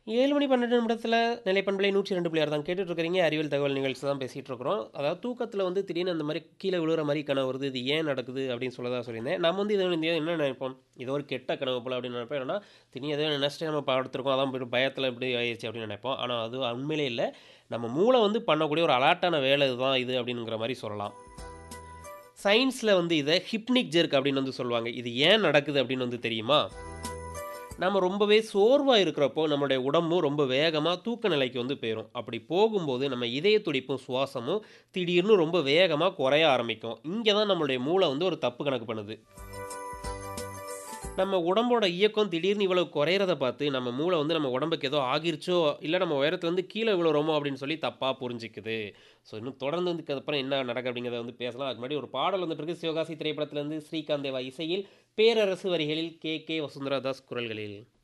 7 மணி 12 நிமிடத்தில நிலைப்பண்பலை 102.6 தான் கேட்டுட்டு இருக்கிறீங்க. அறிவியல் தகவல் நிகழ்ச்சி தான் பேசிட்டு இருக்கிறோம். அதாவது தூக்கத்தில வந்து திடீர்னு அந்த மாரி கீழ விழுகுற மாரி கனவு வருது. இது ஏன் நடக்குது அப்படின்னு சொல்லதான் சொல்லியிருந்தேன். நம்ம வந்து இத வந்து என்ன நினைப்போம்? ஏதோ ஒரு கெட்ட கனவு போல அப்படின்னு நினைப்போம். என்னன்னா, திடீர்னு ஏதோ நினைச்சுட்டு நம்ம படுத்திருக்கோம். அதான் போய்ட்டு பயத்தில இப்படி ஆயிருச்சு அப்படின்னு நினைப்போம். ஆனா அது உண்மையிலே இல்ல. நம்ம மூளை வந்து பண்ணக்கூடிய ஒரு அலர்ட்டான வேலை இதுதான் இது அப்படிங்கிற மாரி சொல்லலாம். சயின்ஸ்ல வந்து இத ஹிப்னிக் ஜெர்க் அப்படின்னு வந்து சொல்லுவாங்க. இது ஏன் நடக்குது அப்படின்னு வந்து தெரியுமா? நம்ம ரொம்பவே சோர்வா இருக்கிறப்போ, நம்மளுடைய உடம்பும் ரொம்ப வேகமா தூக்க நிலைக்கு வந்து போயிரும். அப்படி போகும்போது நம்ம இதய துடிப்பும், சுவாசமும் திடீர்னு ரொம்ப வேகமா குறைய ஆரம்பிக்கும். இங்க தான் நம்மளுடைய மூளை வந்து ஒரு தப்பு கணக்கு பண்ணுது. நம்ம உடம்போட இயக்கம் திடீர்னு இவ்வளவு குறையிறத பார்த்து, நம்ம மூளை வந்து நம்ம உடம்புக்கு ஏதோ ஆகிருச்சோ, இல்ல நம்ம உயரத்திலருந்து கீழ விழுறோமோ அப்படின்னு சொல்லி தப்பா புரிஞ்சுக்குது. ஸோ இன்னும் தொடர்ந்து வந்து அதுக்கப்புறம் என்ன நடக்குது அப்படிங்கிறத வந்து பேசலாம். அதுக்கு முன்னாடி ஒரு பாடல் வந்துட்டு இருக்கு. சிவகாசி திரைப்படத்திலிருந்து ஸ்ரீகாந்த் தேவா இசையில், பேரரசு வரிகளில் கே. கே. வசுந்தரா தாஸ் குரல்களில்.